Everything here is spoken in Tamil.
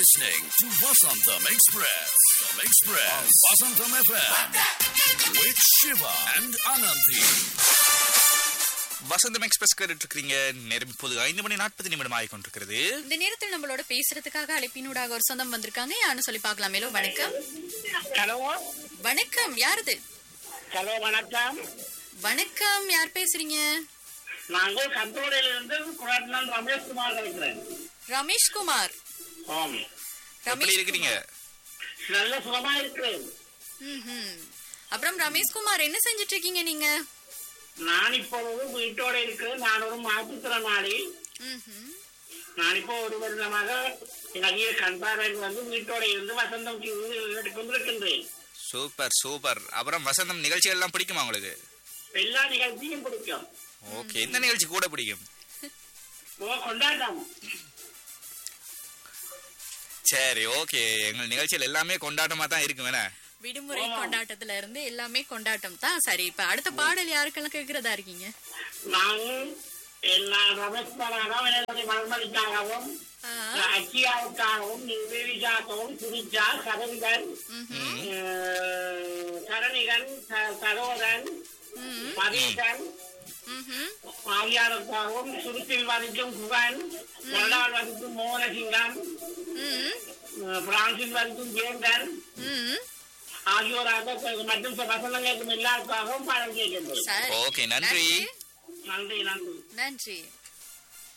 listening to Vasantham Express. Express. On Vasantham FM. With Shiva and Ananthi. Vasantham express கேட்டுட்டு இருக்கிறீங்க நேரம் இப்போது ஐந்து மணி நாற்பது நிமிடம் ஆகி கொண்டிருக்கிறது இந்த நேரத்தில் நம்மளோட பேசுறதுக்காக அழைப்பினூடாக ஒரு சொந்தம் வந்திருக்காங்க யாருன்னு சொல்லி பார்க்கலாம் மேலும் வணக்கம் ஹலோ வணக்கம் யாருது ஹலோ வணக்கம் வணக்கம் யார் பேசுறீங்க நாங்கள் கண்ட்ரோலில் இருந்து குழந்தை ரமேஷ்குமார் இருக்கிறேன் ரமேஷ்குமார் ஆம் எப்படி இருக்கிறீங்க நல்ல சுகமா இருக்கிறேன் ம்ஹும். அப்புறம் ரமேஷ்குமார் என்ன செஞ்சுட்டு இருக்கீங்க நீங்க நான் இப்பொழுது வீட்டோட இருக்கிறேன் நான் ஒரு மாற்றுத்திறனாளி ம்ஹும். நான் இப்போ ஒரு வருடமாக எனக்கு கண் பார்வைக்கு வந்து வீட்டோட இருந்து வசந்தம் கொண்டிருக்கின்றேன் சூப்பர் சூப்பர் அப்புறம் வசந்தம் நிகழ்ச்சிகள் எல்லாம் பிடிக்குமா உங்களுக்கு எல்லா நிகழ்ச்சியும் பிடிக்கும் ஓகே எந்த நிகழ்ச்சி கூட பிடிக்கும் ஓ கொண்டாட்டம் சரி ஓகே எங்கள் நிகழ்ச்சிகள் எல்லாமே கொண்டாட்டமா தான் இருக்கும் என்ன விடுமுறை கொண்டாட்டத்துல இருந்து எல்லாமே கொண்டாட்டம் தான் சரி இப்ப அடுத்த பாடல் யாருக்கெல்லாம் கேக்குறதா இருக்கீங்க நாங்கள் எல்லா ரமேஷ்குமாராகவும் என்னுடைய மனமளிக்காகவும் ஆ, அச்சியாவுக்காகவும் நிர்வேதிக்காகவும் சுரிச்சா சரவிதன் ம்ஹும். அஹ், சரணிகன் ச- சரோதன் ம், மதீசன் ம்ஹும். ஆகியோருக்காகவும் சுருத்தில் வதிக்கும் குகன் மறுநாள் வதிக்கும் மோகனசிங்கம் ம், அஹ், பிரான்சில் வதிக்கும் ஜேந்தன் ம். ஆகியோராக மற்றும் வசனங்களுக்கும் எல்லாருக்காகவும் பாடம் கேட்கின்றேன் சரி ஓகே நன்றி நன்றி நன்றி நன்றி